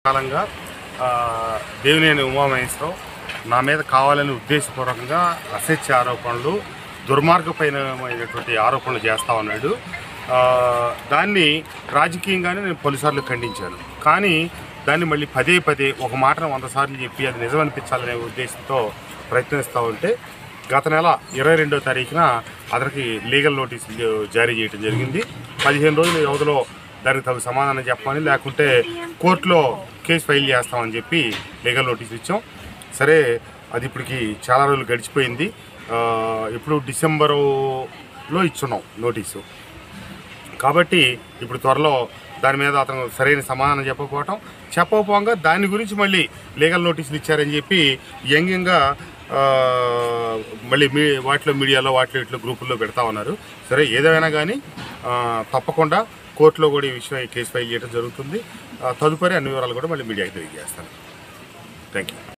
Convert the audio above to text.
కాలంగా ఆ, దేవినేని ఉమామహేశ్వరరావు నా మీద కావాలని ఉద్దేశపూర్వకంగా అసత్య ఆరోపణలు దుర్మార్గపైనటువంటి ఆరోపణలు చేస్తా ఉన్నాడు ఆ, దాన్ని రాజకీయంగానే నేను పలుసార్లు ఖండించాను కానీ దాన్ని మళ్ళీ పదే పదే ఒక మాటను వంద సార్లు చెప్పి అది నిజం అనిపించాలనే ఉద్దేశంతో ప్రయత్నిస్తూ ఉంటే గత నెల ఇరవై రెండో తారీఖున అతనికి లీగల్ నోటీసులు జారీ చేయడం జరిగింది పదిహేను రోజుల వ్యవధిలో దానికి తగు సమాధానం చెప్పమని లేకుంటే కోర్టులో కేసు ఫైల్ చేస్తామని చెప్పి లీగల్ నోటీస్ ఇచ్చాం సరే అది ఇప్పటికి చాలా రోజులు గడిచిపోయింది ఆ, ఇప్పుడు డిసెంబరులో ఇచ్చున్నాం నోటీసు కాబట్టి ఇప్పుడు త్వరలో దాని మీద అతను సరైన సమాధానం చెప్పకపోవటం చెప్పకపోగా దాని గురించి మళ్ళీ లీగల్ నోటీసులు ఇచ్చారని చెప్పి వ్యంగ్యంగా ఆ, మళ్ళీ మీ వాటిలో మీడియాలో వాటిలో ఇట్లో గ్రూపుల్లో పెడతా ఉన్నారు సరే ఏదైనా కానీ ఆ, తప్పకుండా కోర్టులో కూడా ఈ విషయం ఈ కేసు ఫైల్ చేయడం జరుగుతుంది ఆ, తదుపరి అన్ని వివరాలు కూడా మళ్ళీ మీడియాకి తెలియజేస్తాను థ్యాంక్ యూ